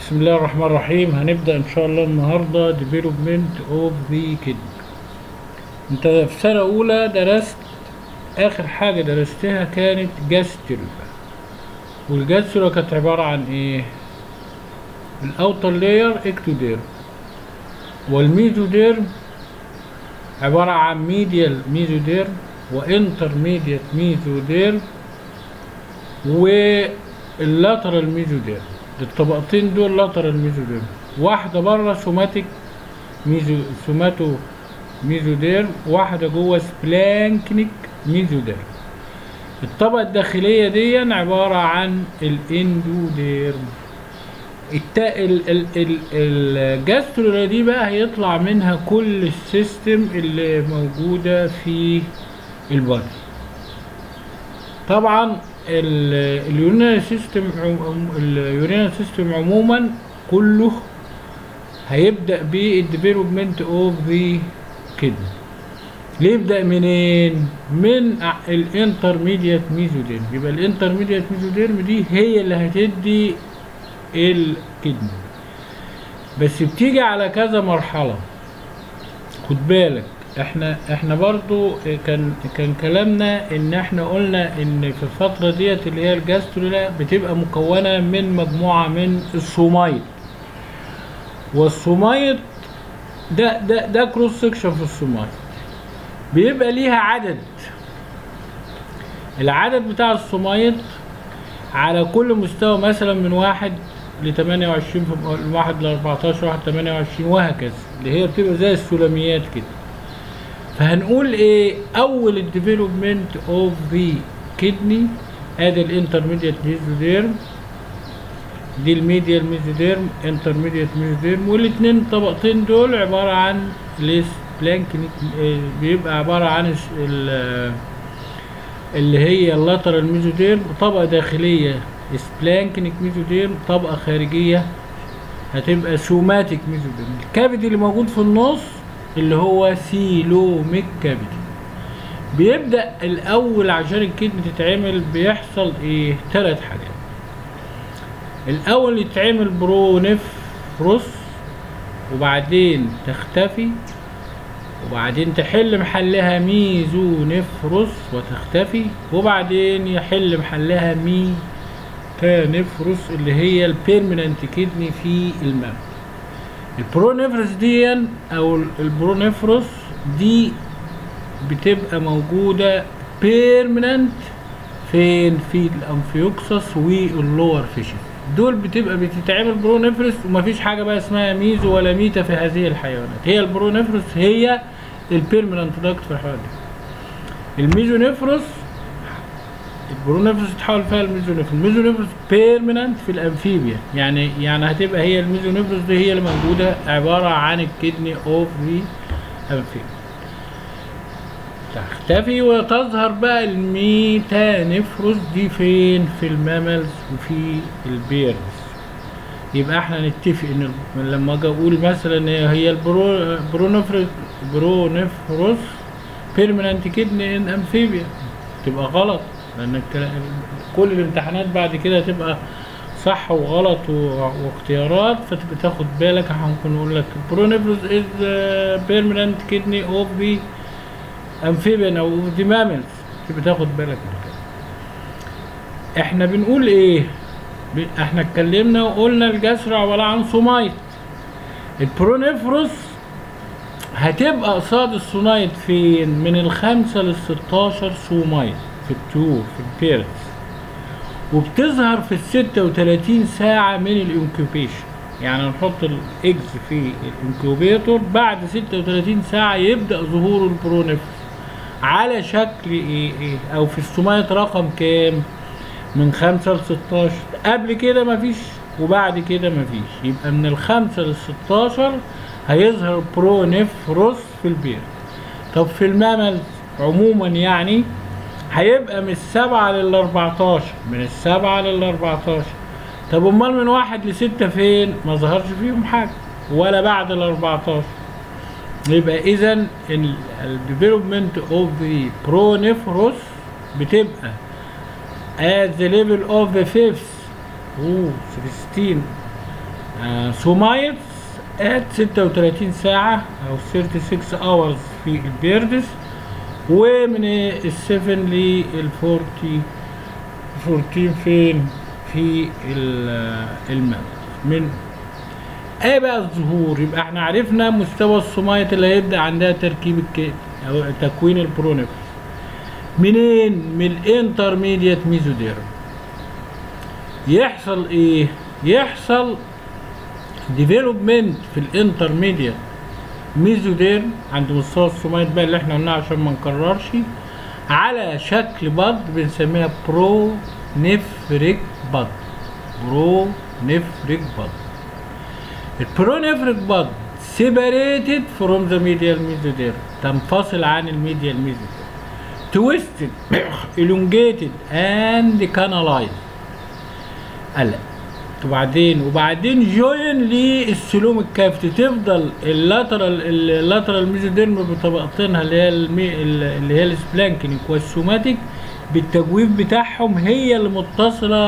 بسم الله الرحمن الرحيم هنبدأ إن شاء الله النهاردة development of the kidney أنت في سنة أولى درست آخر حاجة درستها كانت جاستل والجاستل كانت عبارة عن إيه؟ الأوتر لاير اكتوديرم والميزوديرم عبارة عن ميديال ميزوديرم وانترميديت ميزوديرم واللاترال ميزوديرم الطبقتين دول لاترال ميزوديرم واحدة بره سوماتيك ميزو سوماتو ميزوديرم واحدة جوه سبلانكنيك ميزوديرم الطبقة الداخلية دي عبارة عن الاندوديرم التا... ال... ال... ال... الجاسترولا دي بقى هيطلع منها كل السيستم اللي موجودة في البادي طبعا اليورينال سيستم اليورينال سيستم عموما كله هيبدا بالديفلوبمنت اوف ذا كدني ليه يبدا منين من الانترميديت ميزوديرم يبقى الانترميديت ميزوديرم دي هي اللي هتدي الكدني بس بتيجي على كذا مرحله خد بالك احنا احنا برضو كان كان كلامنا ان احنا قلنا ان في الفتره ديت اللي هي الجاسترولا بتبقى مكونه من مجموعه من الصومايد والصومايد ده ده ده كروس سكشن في الصومايد بيبقى ليها عدد العدد بتاع الصومايد على كل مستوى مثلا من واحد ل 28 من واحد ل 14 واحد 28 وهكذا اللي هي بتبقى زي السلميات كده فهنقول ايه اول الديفلوبمنت اوف ذا كدني ادي الانترميديت ميزوديرم دي الميديال ميزوديرم انترميديت ميزوديرم والاثنين الطبقتين دول عباره عن ليس بلانكنيك بيبقى عباره عن اللي هي اللاترال ميزوديرم طبقه داخليه سبلانكنيك ميزوديرم طبقه خارجيه هتبقى سوماتيك ميزوديرم الكبد اللي موجود في النص اللي هو سيلوميك كافيتي بيبدأ الأول عشان الكدني تتعمل بيحصل إيه؟ تلات حاجات الأول يتعمل برونفروس وبعدين تختفي وبعدين تحل محلها ميزونفروس وتختفي وبعدين يحل محلها ميتانفروس اللي هي البيرمننت كدني في الماء البرونيفروس دي او البرونيفروس دي بتبقى موجودة بيرمننت فين في الانفيوكسس واللور فيشن دول بتبقى بتتعمل برونيفروس ومفيش حاجة بقى اسمها ميزو ولا ميتا في هذه الحيوانات هي البرونيفروس هي البيرمننت داكت في الحيوانات الميزونيفروس البرونيفروس تتحول فيها الميزونيفروس الميزونيفروس بيرمننت في الامفيبيا يعني يعني هتبقى هي الميزونيفروس دي هي اللي موجوده عباره عن الكدني اوف ذا امفيبيا تختفي وتظهر بقى الميتانيفروس دي فين في الماملز وفي البيرز يبقى احنا نتفق ان لما اجي اقول مثلا هي البرو برونيفروس برونيفروس بيرمننت كدني ان امفيبيا تبقى غلط لان كل الامتحانات بعد كده هتبقى صح وغلط واختيارات فتبقى تاخد بالك ممكن نقول لك برونيفروس از بيرمننت كدني اوف ذا امفيبيان او ذا ماملز تبقى تاخد بالك من كده احنا بنقول ايه احنا اتكلمنا وقلنا الجسر عباره عن صومايت البرونيفروس هتبقى قصاد الصونايت فين من الخمسة للستاشر صومايت في الطيور في البيرز وبتظهر في الستة وتلاتين ساعة من الانكوبيشن يعني نحط الاكس في الانكوبيتور بعد ستة وتلاتين ساعة يبدأ ظهور البرونيفروس على شكل ايه ايه او في السومايت رقم كام من خمسة لستاشر قبل كده مفيش وبعد كده مفيش يبقى من الخمسة للستاشر هيظهر برونيفروس في البير طب في المامل عموما يعني هيبقى من السبعة للأربعتاشر من السبعة للأربعتاشر طب أمال من واحد لستة فين؟ ما ظهرش فيهم حاجة ولا بعد الأربعتاشر يبقى إذا الديفلوبمنت أوف ذا برونيفروس بتبقى at the level of the fifth أوه 16 سومايتس at 36 ساعة أو 36 hours في البيردس ومن ال 7 لل 40 14 فين في ال- الماء من ايه بقى الظهور يبقى احنا عرفنا مستوى الصماية اللي هيبدأ عندها تركيب الك... او تكوين البرونيفرس منين من الانترميديت ميزوديرم يحصل ايه يحصل ديفلوبمنت في الانترميديت ميزوديرم عند مستوى الصماية بقى اللي احنا قلناه عشان ما نكررش على شكل بض بنسميها برو نفريك بض برو نفريك بض البرونيفريك باد separated from the medial mesoderm تنفصل عن الميديال mesoderm twisted elongated and canalized قلق وبعدين وبعدين جوين للسلوم الكافتي تفضل اللاترال اللاترال ميزوديرم بطبقتينها اللي هي المي اللي هي السبلانكينيك والسوماتيك بالتجويف بتاعهم هي اللي متصله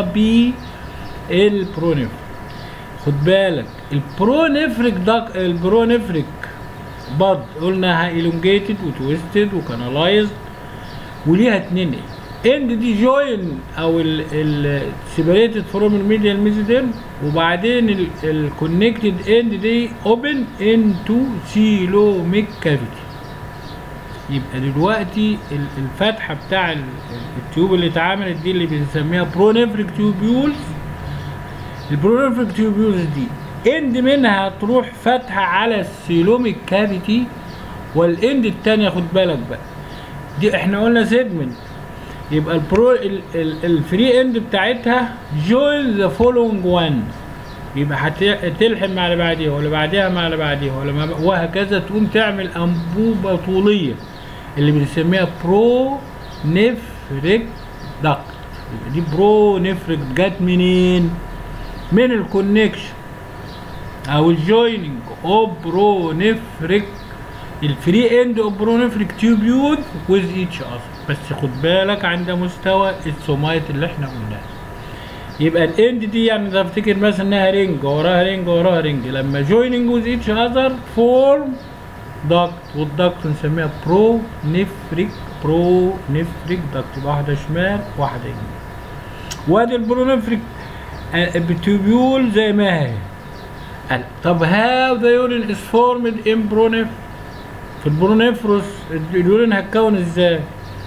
بالبرونيفر خد بالك البرونيفريك داك البرونيفريك باد قلنا الونجيتد وتويستد وكانالايزد وليها اتنين اند دي جوين او السيبريتد فروم الميديال ميزوديرم وبعدين الكونكتد اند دي اوبن انتو سيلوميك كافيتي يبقى دلوقتي ال- الفتحه بتاع ال- التيوب اللي اتعملت دي اللي بنسميها برونيفريك تيوبيولز البرونيفريك تيوبيولز دي اند منها تروح فاتحه على السيلوميك كافيتي والاند التانية خد بالك بقى دي احنا قلنا سيجمنت يبقى البرو ال- ال- الفري اند بتاعتها جوين ذا فولوينج وان يبقى هتلحم مع اللي بعديها ولا بعديها مع اللي بعديها ولا مع وهكذا تقوم تعمل انبوبه طوليه اللي بنسميها برو نفريك داكت يبقى دي برو نفريك جت منين؟ من الكونكشن او الجويننج اوف برونيفريك الفري اند اوف برونيفريك تيوبيول ويز ايتش اذر بس خد بالك عند مستوى السومايت اللي احنا قلناه يبقى الاند دي يعني ده افتكر مثلا انها رينج وراها رينج وراها رينج لما جويننج ويز ايتش اذر فورم داكت والداكت نسميها برو نفريك برو نفريك داكت يبقى واحده شمال واحده يمين وادي البرونيفريك التوبيول زي ما هي قال طب هاو ذا يورين از فورمد ان برونيف في البرونيفروس اليورين هتكون ازاي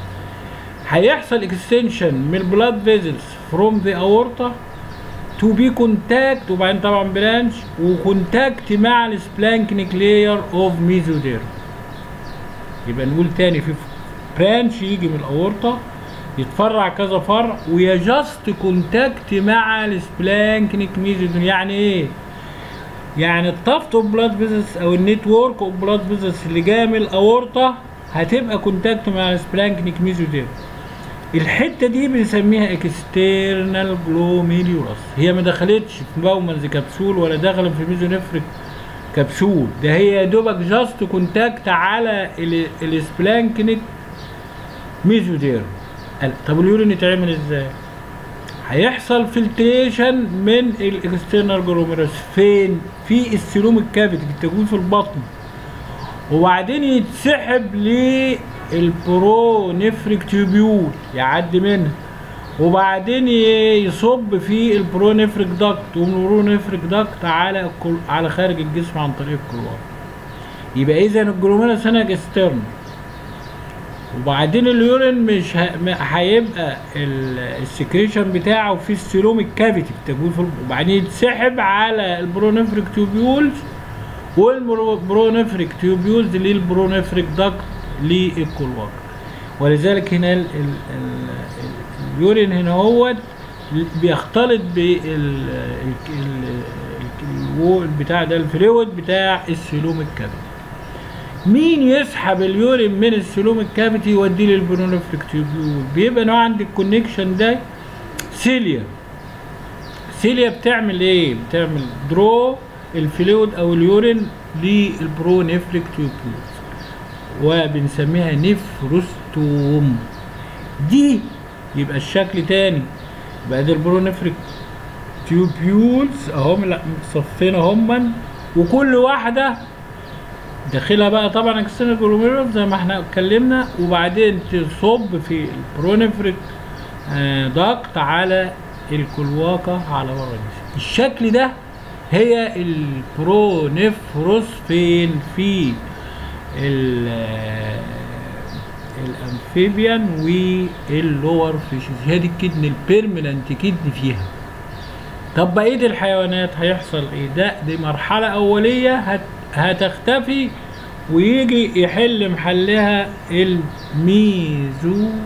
هيحصل اكستنشن من البلاد فيزلز فروم ذا اورتا تو بي كونتاكت وبعدين طبعا برانش وكونتاكت مع السبلانكنيك لاير اوف ميزوديرم يبقى نقول تاني في برانش يجي من الاورتا يتفرع كذا فرع ويجاست كونتاكت مع السبلانكنيك ميزوديرم يعني ايه؟ يعني الطفت اوف بلاد فيزلز او النتورك اوف بلاد فيزلز اللي جايه من الاورطه هتبقى كونتاكت مع السبلانكنيك ميزوديرم الحته دي بنسميها اكسترنال جلوميريولاس هي ما دخلتش في باومنز كبسول ولا دخلت في ميزونيفريك كبسول ده هي يا دوبك جاست كونتاكت على ال- السبلانكنيك ميزوديرم قال طب اليورين يتعمل ازاي؟ هيحصل فلتريشن من الاكسترنال جلوميرس فين؟ في السلوم الكافيتي في التجويف في البطن وبعدين يتسحب للبرونيفريك تيوبيول يعدي منها وبعدين ي- يصب في البرونيفريك داكت ومن البرونيفريك داكت على الكل على خارج الجسم عن طريق الكلوار يبقى اذا الجلوميرس هنا اكسترنال وبعدين اليورين مش ه- م- هيبقى ال- السكريشن بتاعه في السيلوم الكافيتي في التجويف الب- وبعدين يتسحب على البرونيفريك تيوبيولز والبرونيفريك تيوبيولز للبرونيفريك داكت للكلوار ولذلك هنا ال ال ال اليورين هنا هو بيختلط بال بتاع ده الفلويد بتاع السيلوم الكافيتي مين يسحب اليورين من السلوم الكافيتي يوديه للبرونيفريك تيوبيول بيبقى نوع عند الكونكشن ده سيليا سيليا بتعمل ايه بتعمل درو الفلويد او اليورين للبرونيفريك تيوبيول وبنسميها تيوبيولز اهم لا صفين هما وكل واحده داخلها بقى طبعا اكسترنال جلوميرولز زي ما احنا اتكلمنا وبعدين تصب في البرونيفريك ضغط على الكلواقة على ورا الجسم الشكل ده هي البرونيفروس فين في الامفيبيان واللور فيشز هي دي الكدن البيرمننت كدن فيها طب بقيه الحيوانات هيحصل ايه ده دي مرحله اوليه هت هتختفي ويجي يحل محلها الميزونيفروس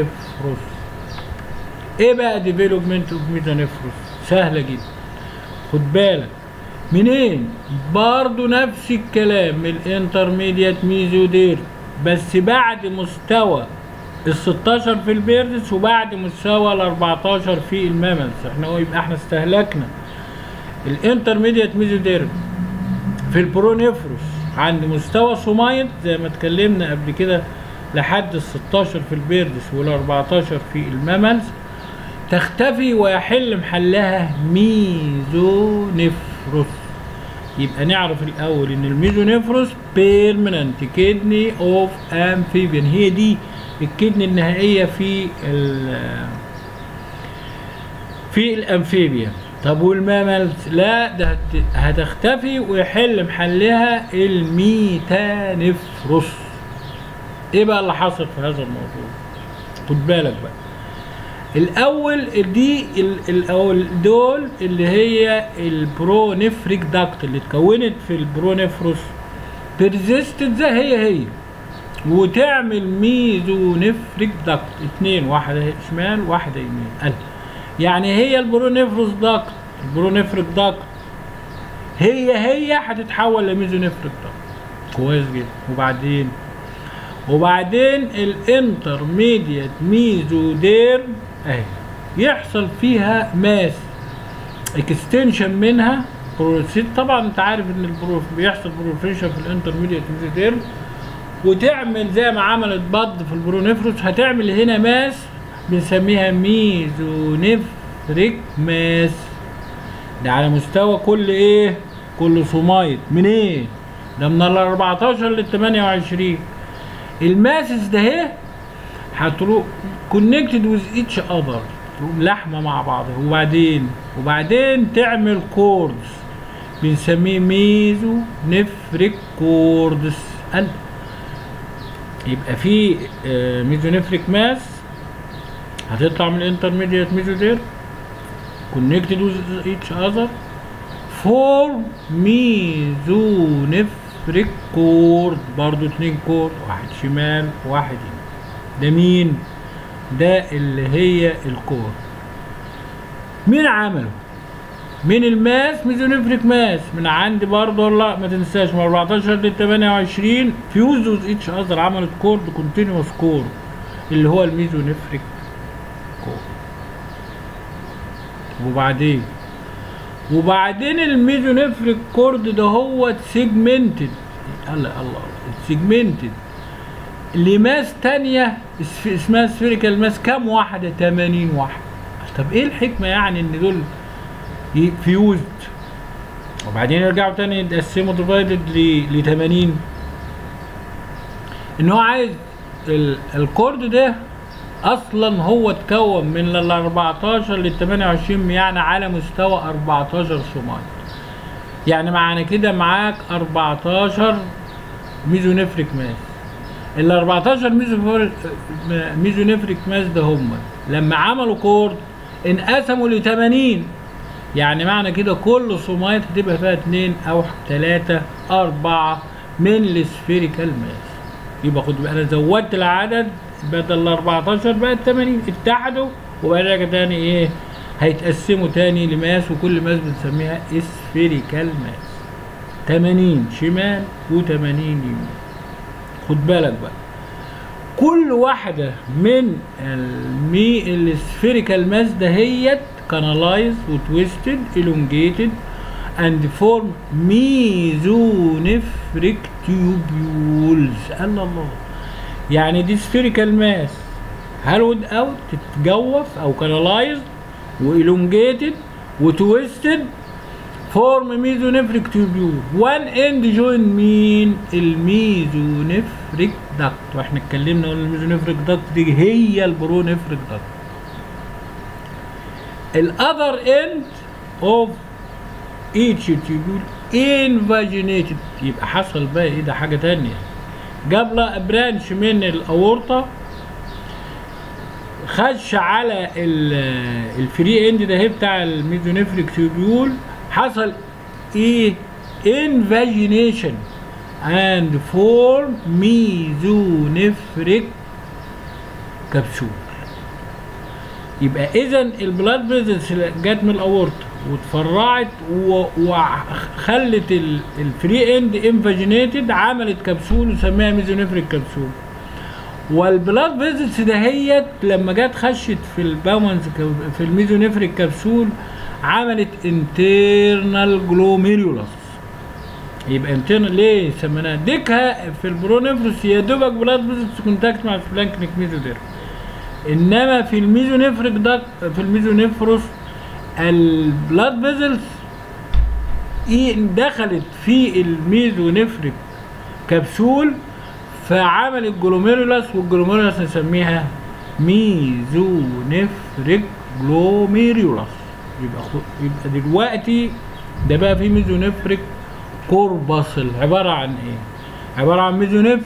ايه بقى ديفلوبمنت اوف ميزونيفروس سهله جدا خد بالك منين برضو نفس الكلام من الانترميديات ميزودير بس بعد مستوى ال 16 في البيردس وبعد مستوى ال 14 في الماملز احنا يبقى احنا استهلكنا الانترميديات ميزودير في البرونيفروس عند مستوى صومايد زي ما اتكلمنا قبل كده لحد ال 16 في البيردس وال 14 في الماملز تختفي ويحل محلها ميزونيفروس يبقى نعرف الاول ان الميزونيفروس بيرمننت كدني اوف امفيبيان هي دي الكدني النهائيه في في الامفيبيان طب والماملز لا ده هتختفي ويحل محلها الميتانيفروس ايه بقى اللي حصل في هذا الموضوع خد بالك بقى الاول دي الاول دول اللي هي البرونيفريك داكت اللي اتكونت في البرونيفروس بيرزيستد زي هي هي وتعمل ميزونيفريك داكت اتنين واحدة شمال واحدة يمين قال يعني هي البرونيفروس داكت البرونيفريك داكت هي هي هتتحول لميزونيفريك داكت كويس جدا وبعدين وبعدين الانترميديت ميزوديرم اهي يحصل فيها ماس اكستنشن منها بروسيت طبعا انت عارف ان البروف بيحصل بروفيشن في الانترميديت ميزوديرم وتعمل زي ما عملت بض في البرونيفروس هتعمل هنا ماس بنسميها ميزونيفريك ماس ده على مستوى كل ايه كل صومايد منين إيه؟ ده من ال 14 لل 28 الماسس ده اهي هتروح كونكتد ويز ايتش اذر لحمه مع بعضها وبعدين وبعدين تعمل كوردز بنسميه ميزو نفريك كوردز قال يبقى في ميزو نفريك ماس هتطلع من الانترميديت ميزودير كونكتد ويز ايتش اذر فور ميزو نفريك كورد برضو اتنين كورد واحد شمال واحد يمين ده مين ده اللي هي الكور مين عمله من الماس ميزونيفريك ماس من عندي برضه والله ما تنساش من 14 ل 28 فيوزوز اتش اذر عملت كورد كونتينوس كور اللي هو الميزونيفريك كور وبعدين وبعدين الميزونيفريك كورد ده هو سيجمنتد الله الله سيجمنتد لماس تانية اسمها سفيريكال ماس كام واحدة 80 واحدة طب ايه الحكمة يعني ان دول فيوزد وبعدين يرجعوا تاني يتقسموا ديفايدد ل 80 ان هو عايز الكورد ده اصلا هو اتكون من ال 14 لل 28 يعني على مستوى 14 سومايل يعني معنى كده معاك 14 ميزونيفريك ماس ال 14 ميزونيفريك ماس ده هم لما عملوا كورد انقسموا ل 80 يعني معنى كده كل صومايت هتبقى فيها اتنين او تلاتة اربعة من السفيريكال ماس يبقى خد انا زودت العدد بدل ال 14 بقت 80 اتحدوا وبعد تاني ايه هيتقسموا تاني لماس وكل ماس بنسميها اسفيريكال ماس 80 شمال و80 يمين خد بالك بقى كل واحدة من المي السفيريكال ماس دهيت كانالايز وتويستد elongated and form mesonefric tubules الله الله يعني دي سفيريكال ماس هالود اوت تتجوف او كانالايز والونجيتد وتويستد فورم ميزونيفريك تيوبيول وان اند جوين مين الميزونيفريك داكت واحنا اتكلمنا قلنا الميزونيفريك داكت دي هي البرونيفريك داكت الاذر اند اوف each tubule invaginated يبقى حصل بقى ايه ده حاجه تانية جاب له برانش من الاورطه خش على ال- الفري اند ده هي بتاع الميزونيفريك تيوبيول حصل ايه انفاجينيشن and form mesonephric كبسول يبقى اذا البلاد فيزلز جت من الاورطه واتفرعت و- وخلت ال- الفري اند انفاجينيتد عملت كبسول وسميها ميزونيفريك كبسول والبلاد فيزلز دهيت لما جت خشت في الباونز في الميزونيفريك كبسول عملت انترنال جلوميريولاس يبقى انترنال ليه سميناها ديكها في البرونيفروس يا دوبك بلاد فيزلز كونتاكت مع الفلانكنيك ميزوديرم انما في الميزونيفريك ده في الميزونيفروس البلاد فيزلز ايه دخلت في الميزونيفريك كبسول فعملت جلوميرولاس والجلوميرولاس نسميها ميزونيفريك جلوميرولاس يبقى خو... يبقى دلوقتي ده بقى في ميزونيفريك كورباسل عباره عن ايه؟ عباره عن ميزونيفريك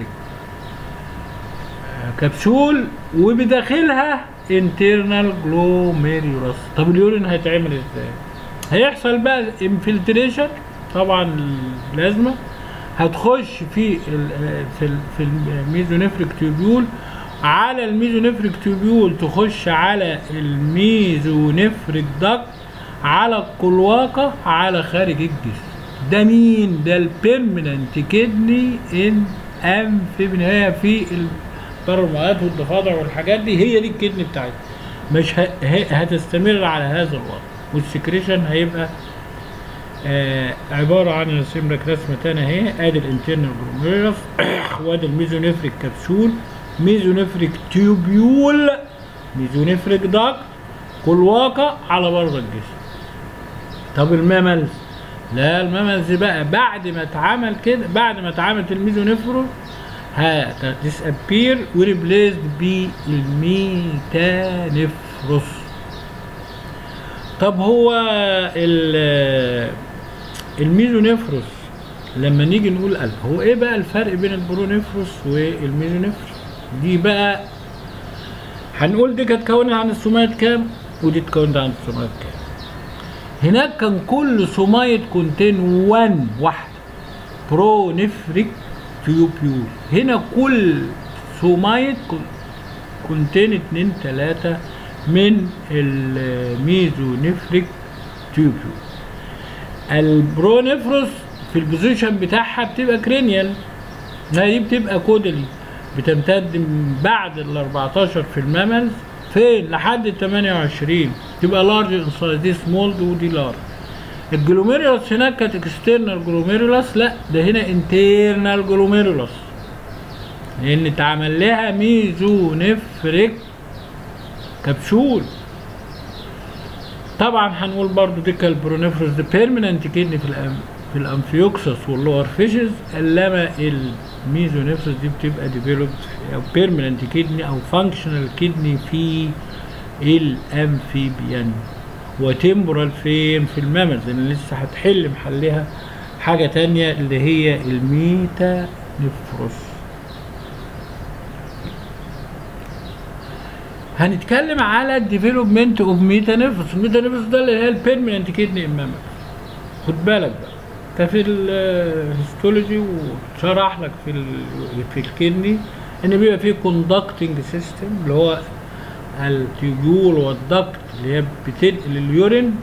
كبسول وبداخلها انترنال جلوميريولاس طب اليورين هيتعمل ازاي هيحصل بقى انفلتريشن طبعا لازمه هتخش في ال في ال في الميزونيفريك تيوبيول على الميزونيفريك تيوبيول تخش على الميزونيفريك داكت على القلواقة على خارج الجسم ده مين ده البيرمننت كدني ان انف هي في البرمات والضفادع والحاجات دي هي دي الكدني بتاعتها مش ه... ه... هتستمر على هذا الوضع والسكريشن هيبقى آه عبارة عن رسم لك رسمة تانية اهي ادي الانترنال جلوميرولس وادي الميزونيفريك كبسول ميزونيفريك تيوبيول ميزونيفريك داك قلواقة على بره الجسم طب الماملز لا الماملز بقى بعد ما اتعمل كده بعد ما اتعملت الميزونيفرو هتديسابير وريبليسد بالميتانيفروس طب هو ال الميزونيفروس لما نيجي نقول قلب هو ايه بقى الفرق بين البرونيفروس والميزونيفروس دي بقى هنقول دي كانت اتكونت عن السومات كام ودي اتكونت عن السومات كام هناك كان كل سومايت كونتين 1 واحد برونيفريك تيوبيول هنا كل سومايت كونتين 2 3 من الميزونيفريك تيوبيول البرونيفروس في البوزيشن بتاعها بتبقى كرينيال دي بتبقى كودلي بتمتد من بعد ال 14 في الماملز فين لحد ال 28 تبقى لارج انسايز دي سمول ودي لارج الجلوميرولس هناك كانت اكسترنال جلوميرولس لا ده هنا انترنال جلوميرولس لان اتعمل لها ميزونيفريك كبسول طبعا هنقول برضو دي البرونيفروس دي بيرمننت كدني في الأم في الامفيوكسس واللور فيشز انما الميزونيفروس دي بتبقى ديفلوبد او بيرمننت كدني او فانكشنال كدني في الامفيبيان وتمبرال فين في الماملز اللي لسه هتحل محلها حاجه تانية اللي هي الميتا نفروس هنتكلم على الديفلوبمنت اوف ميتانيفروس الميتانيفروس ده اللي هي البيرمننت كدني امامك خد بالك بقى انت في الهيستولوجي وشرح لك في ال في الكدني ان بيبقى فيه كوندكتنج سيستم اللي هو التيوبول والدكت اللي هي بتنقل اليورين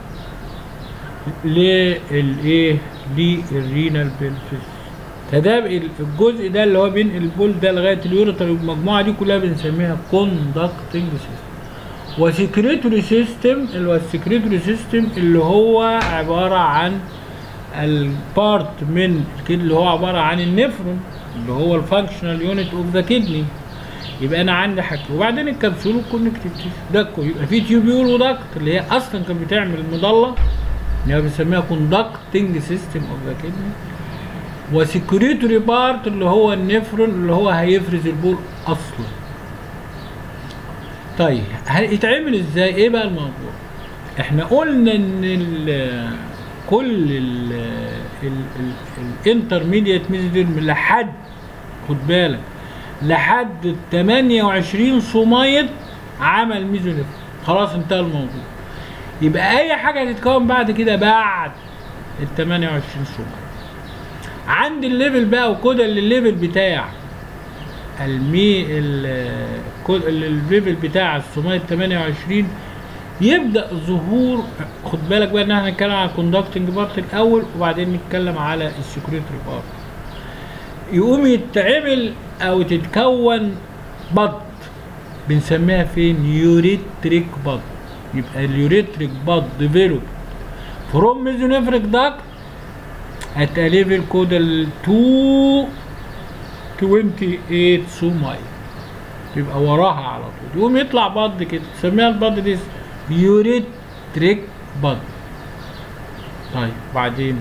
للايه للرينال بيلفيس فده الجزء ده اللي هو بينقل البول ده لغايه اليوريتر المجموعه دي كلها بنسميها كوندكتنج سيستم وسكريتوري سيستم اللي هو السكريتوري سيستم اللي هو عباره عن البارت من الكدني اللي هو عباره عن النفرون اللي هو الفانكشنال يونت اوف ذا كدني يبقى انا عندي حاجتين وبعدين الكبسول والكونكتيف تيشو ده كله يبقى في تيوبيول ودكت اللي هي اصلا كانت بتعمل مضله اللي هي بنسميها كوندكتنج سيستم اوف ذا كدني وسكريتوري بارت اللي هو النفرون اللي هو هيفرز البول اصلا طيب هيتعمل ازاي ايه بقى الموضوع احنا قلنا ان ال كل الانترميديت ميزوديرم لحد خد بالك لحد ال 28 صميت عمل ميزونيفر خلاص انتهى الموضوع يبقى اي حاجه هتتكون بعد كده بعد ال 28 صميت عند الليفل بقى وكده الليفل بتاع المي ال- كل- الليفل بتاع الصميت 28 يبدا ظهور خد بالك بقى ان احنا هنتكلم على الكوندكتنج بارت الاول وبعدين نتكلم على السكريتوري بارت يقوم يتعمل او تتكون بط بنسميها فين يوريتريك بط يبقى اليوريتريك بط ديفلوب فروم ميزونيفريك داكت at a level caudal 2 28 سوماي يبقى وراها على طول يقوم يطلع بض كده تسميها البض دي يوريتريك بض طيب بعدين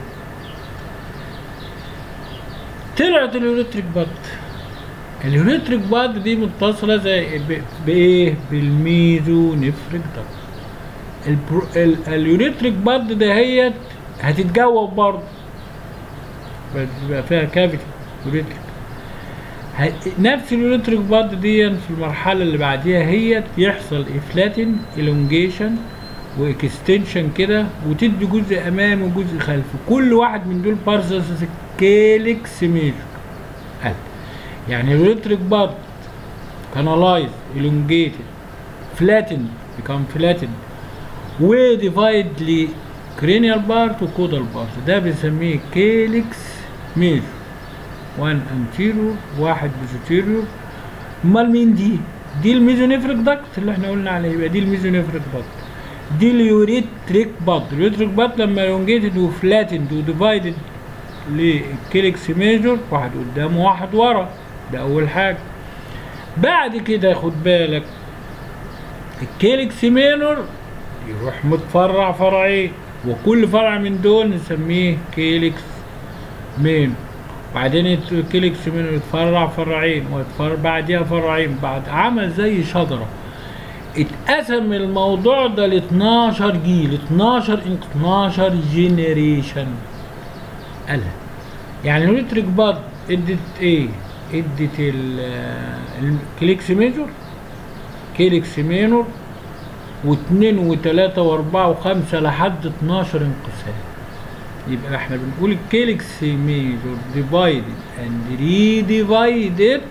طلعت اليوريتريك بض اليوريتريك بض دي متصله زي ب- بايه بالميزو نفريك دكت البرو... ال... اليوريتريك بض دهيت هتتجوب برضه بيبقى فيها كافيتي يوريتريك ه- نفس اليوريتريك باد دي في المرحله اللي بعديها هي يحصل افلاتن الونجيشن واكستنشن كده وتدي جزء امامي وجزء خلفي كل واحد من دول بارسس كيلكس ميجر قال. يعني اليوريتريك باد كانالايز الونجيتد فلاتن بيكام فلاتن وديفايد لكرينيال بارت وكودال بارت ده بنسميه كيلكس ميجر وان انتيريور واحد بوستيريور امال مين دي؟ دي الميزونيفريك داكت اللي احنا قلنا عليه يبقى دي الميزونيفريك داكت دي اليوريتريك باد اليوريتريك باد لما لونجيتد وفلاتند وديفايدد للكيلكس ميجور واحد قدام وواحد ورا ده اول حاجه بعد كده خد بالك الكيلكس مينور يروح متفرع فرعين وكل فرع من دول نسميه كيلكس مينور بعدين يت- الكيلكس مينور يتفرع فرعين ويتفرع بعديها فرعين بعد عمل زي شجره اتقسم الموضوع ده ل 12 جيل 12 إن- 12 جينيريشن قالها يعني الالكتريك باد ادت ايه؟ ادت ال- الكليكس ميجور كيلكس مينور واثنين وثلاثة واربعة وخمسة لحد 12 انقسام يبقى احنا بنقول الكيلكس ميجور ديفايدد اند ري ديفايدد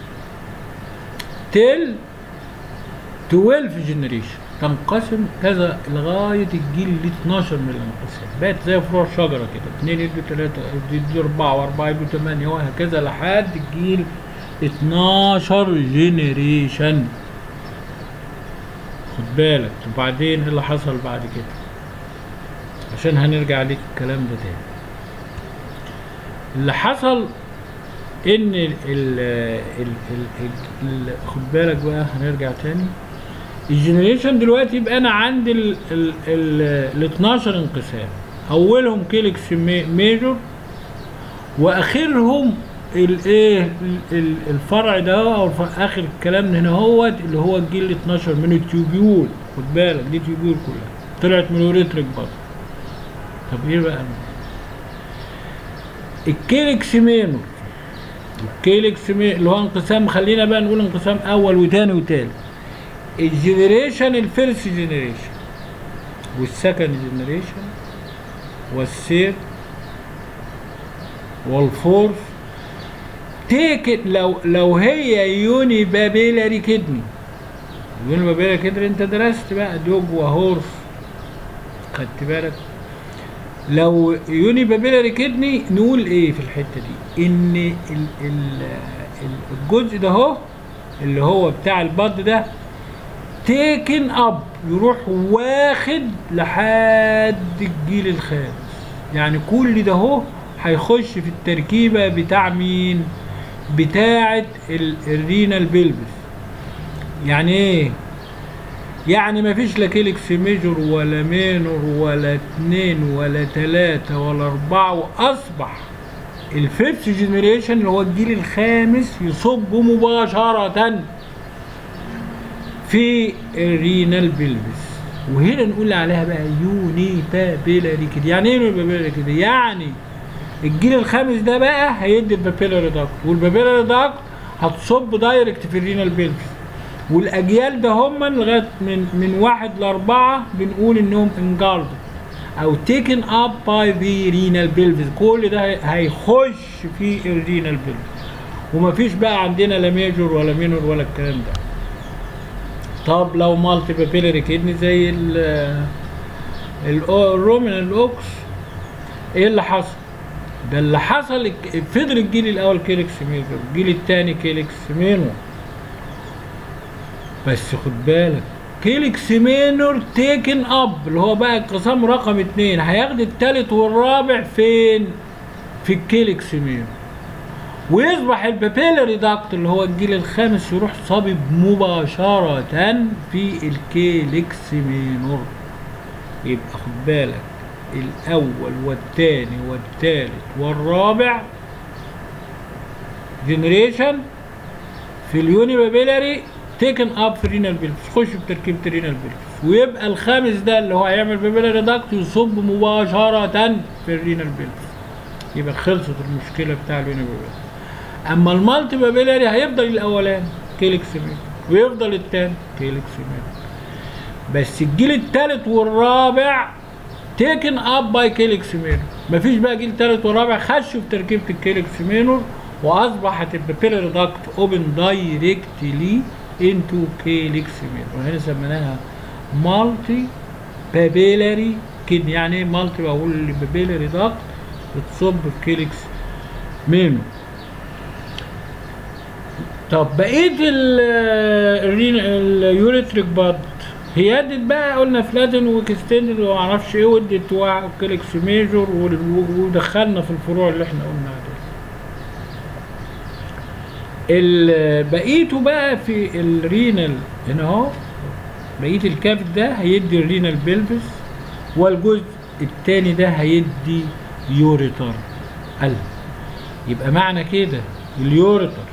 تل 12 جنريشن تنقسم كذا لغاية الجيل اللي 12 من الانقسام بقت زي فروع شجرة كده اتنين يدوا تلاتة يدوا أربعة وأربعة يدوا تمانية وهكذا لحد الجيل 12 جنريشن خد بالك وبعدين ايه اللي حصل بعد كده عشان هنرجع لك الكلام ده تاني اللي حصل ان ال ال ال ال ال خد بالك بقى هنرجع تاني الجنريشن دلوقتي يبقى انا عندي ال ال ال ال 12 انقسام اولهم كيلكس مي- ميجور واخرهم الايه ال- ال- الفرع ده او الف- اخر الكلام من هنا هوت اللي هو الجيل 12 من التيوبيول خد بالك دي تيوبيول كلها طلعت من الوريتريك برضه طب ايه بقى الكيلكس مينور الكيلكس مي... اللي هو انقسام خلينا بقى نقول انقسام اول وتاني وتالت الجنريشن الفيرست جنريشن والسكند جنريشن والثيرد والفورث تيك لو لو هي يوني بابيلاري كدني يوني بابيلاري كدني انت درست بقى دوج وهورس خدت بالك لو يوني بابيلاري كدني نقول ايه في الحته دي ان ال ال ال- الجزء ده اهو اللي هو بتاع البض ده تيكن اب يروح واخد لحد الجيل الخامس يعني كل ده اهو هيخش في التركيبه بتاع مين بتاعه ال- الرينال بيلفس يعني ايه يعني مفيش لا كيلكس ميجور ولا مينور ولا اتنين ولا تلاتة ولا اربعة واصبح الفيفث جنريشن اللي هو الجيل الخامس يصب مباشرة في الرينال بيلفس وهنا نقول عليها بقى يوني بابيلاري كده يعني ايه يوني بابيلاري كده يعني الجيل الخامس ده بقى هيدي البابيلاري داكت والبابيلاري داكت هتصب دايركت في الرينال بيلفس والاجيال ده هم لغايه من من واحد لاربعه بنقول انهم انجلد او تيكن اب باي ذا رينال بيلفس كل ده هي- هيخش في الرينال بيلفس ومفيش بقى عندنا لا ميجور ولا مينور ولا الكلام ده طب لو مالتي بابيلاري كدني زي ال ال- الرومن الاوكس ايه اللي حصل؟ ده اللي حصل الك- فضل الجيل الاول كيلكس ميجور الجيل الثاني كيلكس مينور بس خد بالك كيلكس مينور تيكن اب اللي هو بقى القسام رقم اتنين هياخد التالت والرابع فين؟ في الكيلكس مينور ويصبح البابيلاري داكت اللي هو الجيل الخامس يروح صابب مباشرة في الكيلكس مينور يبقى خد بالك الأول والتاني والتالت والرابع جنريشن في اليوني بابيلاري تيكن اب في رينال بيلفس خش بتركيبة الرينال بيلفس ويبقى الخامس ده اللي هو هيعمل بابيلاري داكت يصب مباشرة في الرينال بيلفس يبقى خلصت المشكلة بتاع اليوني بابيلاري اما المالتي بابيلاري هيفضل الاولاني كيلكس ميل ويفضل التاني كيلكس ميل بس الجيل التالت والرابع تيكن اب باي كيلكس مينور مفيش بقى جيل تالت ورابع خشوا في تركيبه الكيلكس مينور واصبحت البابيلاري داكت اوبن دايركتلي انتو كيلكس مينور وهنا سميناها مالتي بابيلاري كده يعني ايه مالتي بقول البابيلاري داكت بتصب في كيلكس مينور طب بقيه اليوريتريك باد هي ادت بقى قلنا فلاتن واكستندد وما اعرفش ايه وادت كليكس ميجور وال- ودخلنا في الفروع اللي احنا قلنا عليها ال- بقيته بقى في الرينال هنا اهو بقيه الكافت ده هيدي الرينال بيلفس والجزء التاني ده هيدي يوريتر قلب يبقى معنى كده اليوريتر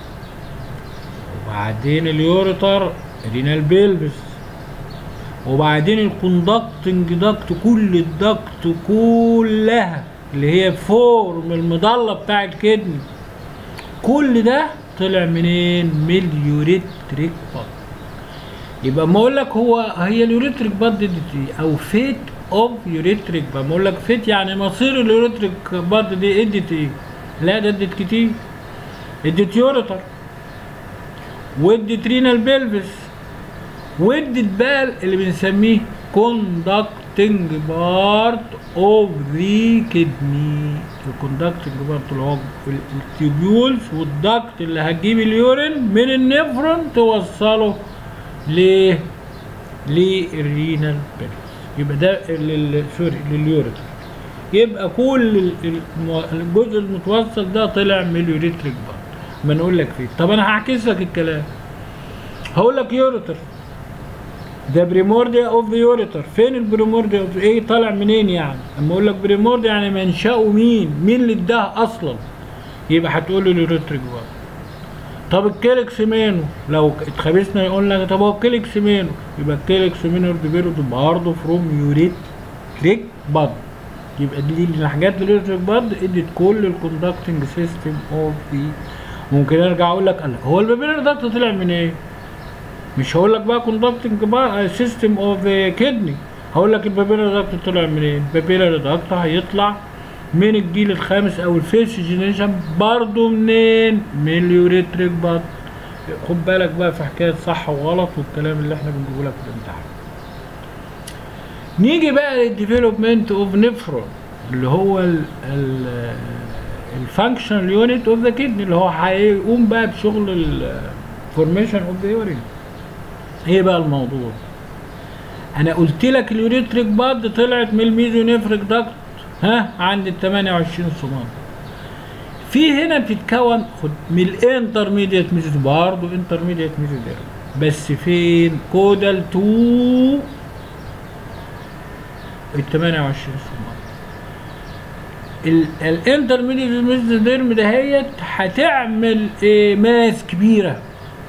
وبعدين اليوريتر رينال بيلفس وبعدين الكوندكتنج داكت كل الداكت كلها اللي هي فورم المضله بتاع الكدني كل ده طلع منين من اليوريتريك باد يبقى اما اقول لك هو هي اليوريتريك باد دي ايه او فيت اوف يوريتريك باد اما اقول لك فيت يعني مصير اليوريتريك باد دي ادت ايه لا ده ادت كتير ادت يوريتر وادت رينال بيلفس وادت بقى اللي بنسميه conducting part of the kidney الكوندكتنج بارت اللي هو التيوبيولز والدكت اللي هتجيب اليورين من النفرون توصله ل للرينال بيلز يبقى ده لل- سوري لليوريتر يبقى كل ال- الم- الجزء المتوصل ده طلع من اليوريتريك بارت ما نقول لك فيه طب انا هعكس لك الكلام هقول لك يوريتر ده بريمورديا اوف ذا يوريتر فين البريمورديا اوف ايه طالع منين يعني اما اقول لك بريمورديا يعني منشأه مين مين اللي اداها اصلا يبقى هتقول لي اليوريتريك بارت طب الكيلكس مينو لو اتخابسنا يقول لك طب هو الكيلكس مينو يبقى الكيلكس مينو بيرد برضه فروم يوريتريك باد يبقى دي دي الحاجات اليوريتريك باد ادت كل الكوندكتنج سيستم اوف ذا ممكن ارجع اقول لك الله هو البابيلر داكت طلع من ايه؟ مش هقول لك بقى كوندكتنج بقى سيستم اوف ذا كدني هقول لك البابيلر داكت طلع منين؟ البابيلر داكت هيطلع من الجيل الخامس او الفيرست جينيريشن برضه منين؟ من اليوريتريك باد خد بالك بقى في حكايه صح وغلط والكلام اللي احنا بنقوله لك في الامتحان نيجي بقى للديفلوبمنت اوف نفرون اللي هو الفانكشنال يونت اوف ذا كدني اللي هو هيقوم بقى بشغل الفورميشن اوف ذا يورين ايه بقى الموضوع انا قلت لك اليوريتريك باد طلعت من الميزونيفريك داكت ها عند ال 28 صمام في هنا بتتكون خد من الانترميديت ميزو برضه انترميديت ميزو بس فين كودال تو ال 28 سمار الانترميديت ميزوديرم دهيت هتعمل إيه ماس كبيره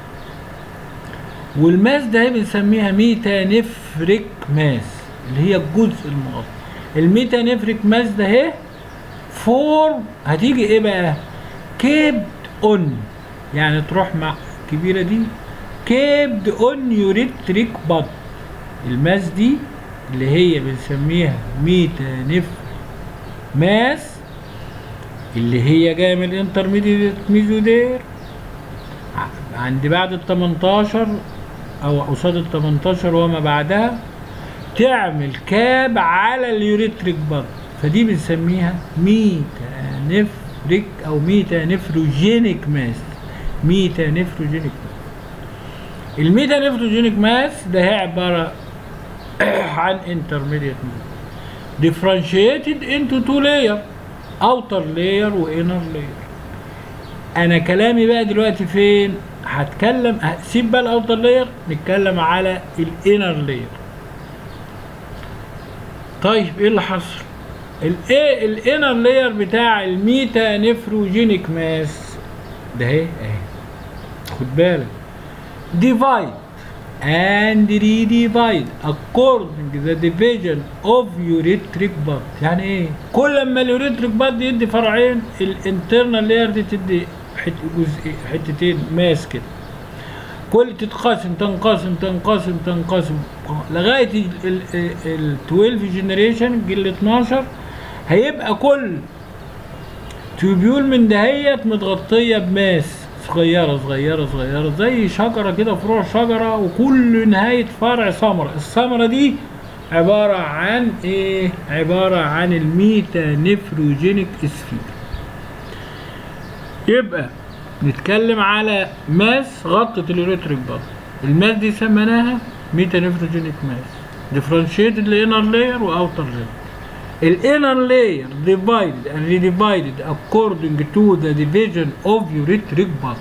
والماس ده بنسميها ميتانفريك ماس اللي هي الجزء المغطى الميتانفريك ماس ده اهي فور هتيجي ايه بقى كيبد اون يعني تروح مع الكبيره دي كيبد اون يوريتريك بط الماس دي اللي هي بنسميها ميتانف ماس اللي هي جايه من الانترميديت ميزودير عند بعد ال 18 او قصاد ال 18 وما بعدها تعمل كاب على اليوريتريك بط فدي بنسميها ميتانفريك او ميتانفروجينيك ماس ميتانفروجينيك ماس الميتانفروجينيك ماس ده هي عباره عن intermediate differentiated into two layer outer layer و inner layer انا كلامي بقى دلوقتي فين هتكلم هسيب بقى الاوتر لاير نتكلم على الانر لاير طيب ايه اللي حصل الايه الانر لاير بتاع الميتا نفروجينيك ماس ده اهي اهي خد بالك ديفايد and redivide according the division of urethric bud يعني ايه كل ما اليوريتريك باد يدي فرعين الانترنال لاير دي تدي حت جزء حتتين ماس كده كل تتقاسم تنقسم تنقسم تنقسم لغايه ال 12 جنريشن جيل 12 هيبقى كل تيوبيول من دهيت متغطيه بماس صغيره صغيره صغيره زي شجره كده فروع شجره وكل نهايه فرع ثمره الثمره دي عباره عن ايه عباره عن الميتا نفروجينيك اسفير يبقى نتكلم على ماس غطت اليوريتريك بط الماس دي سميناها ميتا نفروجينيك ماس ديفرنشيتد لانر لاير واوتر لاير الانر لاير divided and redivided according to the division of urethric bud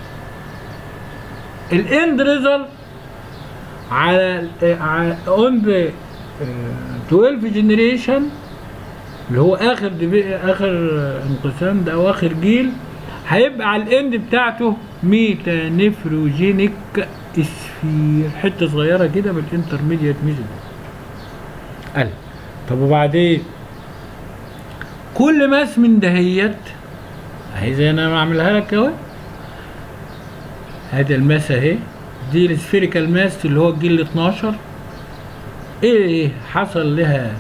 الاند ريزلت على على on the uh, 12 generation اللي هو اخر ديفي اخر انقسام ده او اخر جيل هيبقى على الاند بتاعته ميتا نفروجينيك اسفير حته صغيره كده من الانترميديت ميزل قال طب وبعدين كل ماس من دهيت اهي زي انا بعملها لك اهو ادي الماس اهي دي السفيريكال ماس اللي هو الجيل 12 ايه حصل لها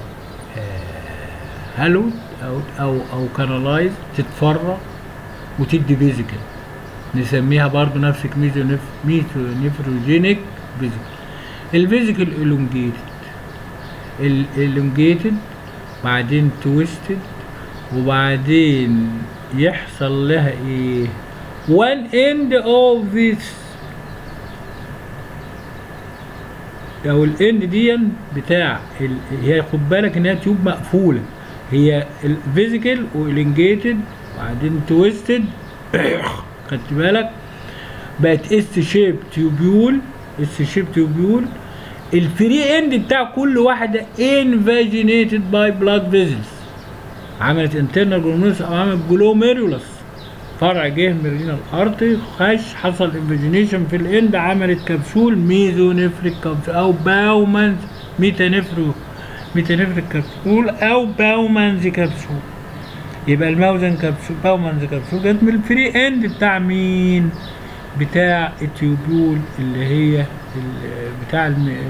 هالو او او او كانالايز تتفرع وتدي فيزيكال نسميها برضو نفس ميزو نف ميزو نفروجينيك فيزيكال الفيزيكال الونجيتد الالونجيتد بعدين تويستد وبعدين يحصل لها ايه one end of this او الاند دي بتاع ال... هي خد بالك ان هي تيوب مقفوله هي الفيزيكال والانجيتد وبعدين تويستد خدت بالك بقت اس شيب تيوبيول اس شيب تيوبيول الفري اند بتاع كل واحده انفاجينيتد باي بلاد فيزلز عملت انترنال جلوميرولس او عملت جلوميرولس فرع جه من رينا الارتي خش حصل انفاجينيشن في الاند عملت كبسول ميزونيفريك كبسول او باومانز ميتانيفرو ميتانيفريك كبسول او باومانز كبسول يبقى الموزن كبسول باومانز كبسول جت من الفري اند بتاع مين بتاع التيوبول اللي هي بتاع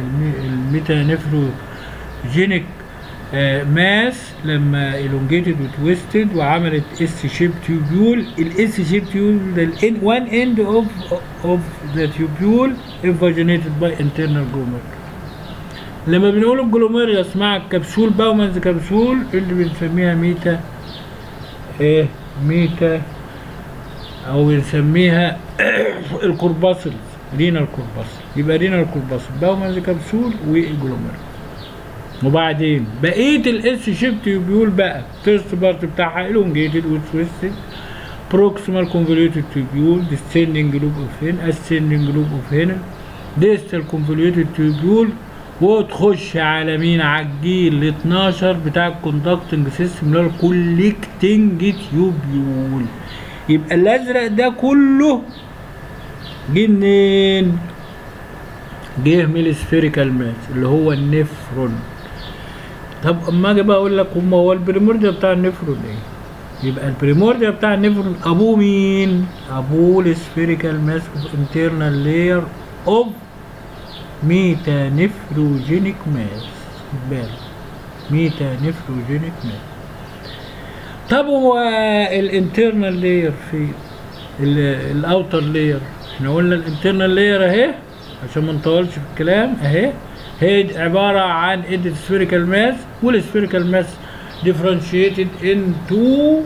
الميتانيفروجينيك ماس لما الونجيتد وتويستد وعملت اس شيب تيوبيول الاس شيب تيوبيول ده وان اند اوف اوف ذا تيوبيول انفاجينيتد باي انترنال جلومير لما بنقول الجلوميريوس مع الكبسول باومانز كبسول اللي بنسميها ميتا ايه ميتا او بنسميها الكورباسل رينال كورباسل يبقى رينال كورباسل باومانز كبسول والجلوميريوس وبعدين بقيه الاس شيب تيوبيول بقى فيرست بارت بتاعها الونجيتد وتويستد بروكسيمال كونفوليوتد تيوبيول ديسندنج لوب اوف هنا اسندنج لوب اوف هنا ديستال كونفوليوتد تيوبيول وتخش على مين على الجيل ال 12 بتاع الكوندكتنج سيستم اللي هو الكوليكتنج تيوبيول يبقى الازرق ده كله جه منين؟ جه من السفيريكال ماس اللي هو النفرون طب اما اجي بقى اقول لك هم هو البريمورديا بتاع النفرون ايه؟ يبقى البريمورديا بتاع النفرون ابوه مين؟ ابوه السفيريكال ماس اوف انترنال لاير اوف ميتانفروجينيك ماس خد بالك ميتانفروجينيك ماس طب هو الانترنال لاير في الاوتر لاير احنا قلنا الانترنال لاير اهي عشان ما نطولش في الكلام اهي هي عباره عن ادت سفيريكال ماس والسفيريكال ماس differentiated into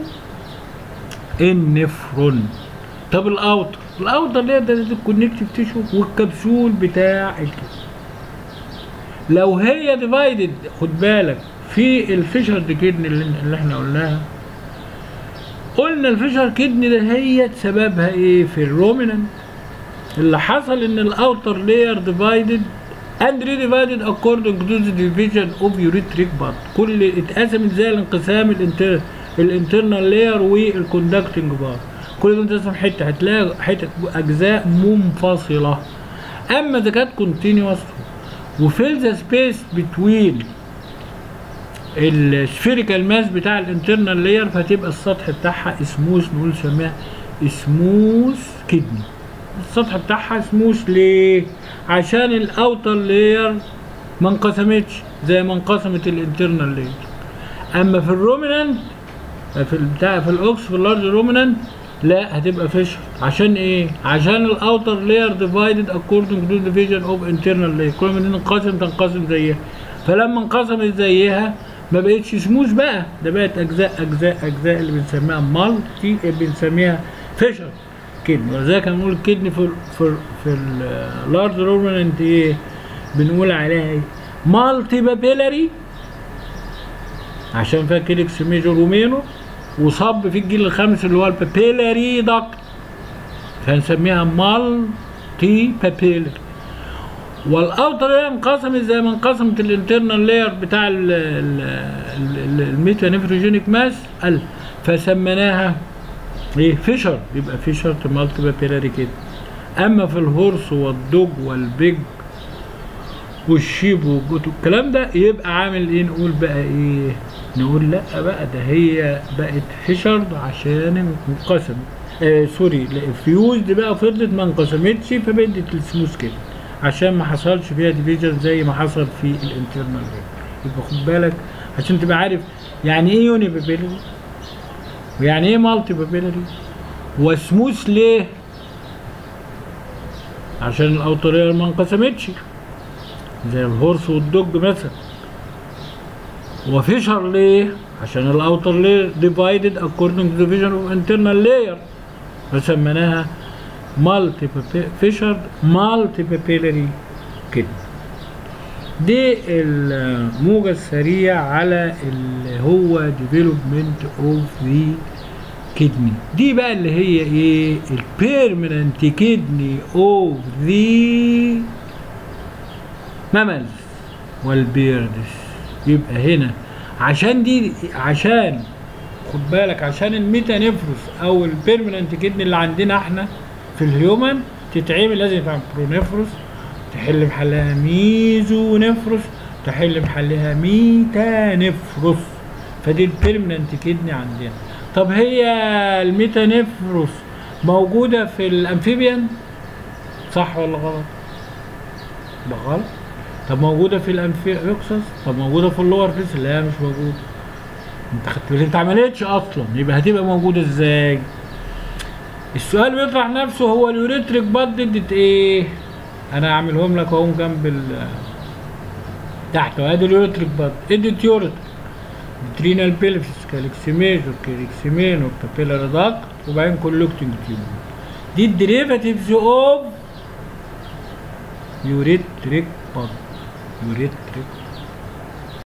النفرون طب الاوتر الاوتر اللي ده الكونكتيف تيشو والكبسول بتاع الكبد لو هي ديفايدد خد بالك في الفيشر كدني اللي, اللي احنا قلناها قلنا الفيشر كدني ده هي سببها ايه في الرومينانت اللي حصل ان الاوتر لاير ديفايدد and redivided according to the division of urethric part كل اتقسمت زي الانقسام الانتر الانترنال لاير والكوندكتنج بار كل ده انقسم حته هتلاقي حته اجزاء منفصله اما اذا كانت كونتينوس وفيل ذا سبيس بتوين السفيريكال ماس بتاع الانترنال لاير فهتبقى السطح بتاعها سموث نقول سماها سموث كدني السطح بتاعها سموث ليه؟ عشان الاوتر لاير ما انقسمتش زي ما انقسمت الانترنال لاير اما في الرومينانت في البتاع في الاوكس في اللارج رومينانت لا هتبقى فيشر عشان ايه؟ عشان الاوتر لاير ديفايدد اكوردنج تو ديفيجن اوف انترنال لاير كل ما تنقسم تنقسم زيها فلما انقسمت زيها ما بقتش سموث بقى ده بقت اجزاء اجزاء اجزاء اللي بنسميها مالتي بنسميها فيشر كدني ولذلك هنقول الكدني في في في اللارج رومننت ايه بنقول عليها ايه مالتي بابيلاري عشان فيها كيلكس ميجور ومينو وصب في الجيل الخامس اللي هو البابيلاري داكت فهنسميها مالتي بابيلاري والاوتر لاير انقسمت زي ما انقسمت الانترنال لاير بتاع الميتانيفروجينيك ماس قال فسميناها ايه فيشر يبقى فيشر مالتي بابيلاري كده اما في الهورس والدوج والبيج والشيب والجوت الكلام ده يبقى عامل ايه نقول بقى ايه نقول لا بقى ده هي بقت فيشر عشان انقسم آه سوري فيوزد بقى فضلت ما انقسمتش فبدت السموث كده عشان ما حصلش فيها ديفيجن زي ما حصل في الانترنال يبقى خد بالك عشان تبقى عارف يعني ايه يوني بابيلاري ويعني ايه مالتي بابيلاري وسموث ليه عشان الاوترير ما انقسمتش زي الهورس والدوج مثلا وفيشر ليه عشان الاوتر لير ديفايدد according to division of internal layer فسميناها مالتي فيشر مالتي بابيلاري كده دي الموجة السريع على اللي هو development of the kidney دي بقى اللي هي ايه البيرمننت كدني اوف ذا ماملز والبيردز يبقى هنا عشان دي عشان خد بالك عشان الميتانيفروس او البيرمننت كدني اللي عندنا احنا في الهيومن تتعمل لازم يبقى برونيفروس تحل محلها ميزو نفروس تحل محلها ميتانفروس فدي البيرمننت كدني عندنا طب هي الميتانفروس موجودة في الامفيبيان صح ولا غلط؟ ده غلط طب موجودة في الامفيوكسس طب موجودة في اللور فيس لا مش موجودة انت خدت بالك انت عملتش اصلا يبقى هتبقى موجودة ازاي؟ السؤال بيطرح نفسه هو اليوريتريك باد ادت ايه؟ انا هعملهم لك اهو جنب ال تحت ادي اليوريتريك باد ادت يوريتريك ترينال بيلفس كالكسيميجور كالكسيمينو بابيلار داكت وبعدين كولكتنج تيوب دي الديريفاتيفز اوف يوريتريك باد يوريتريك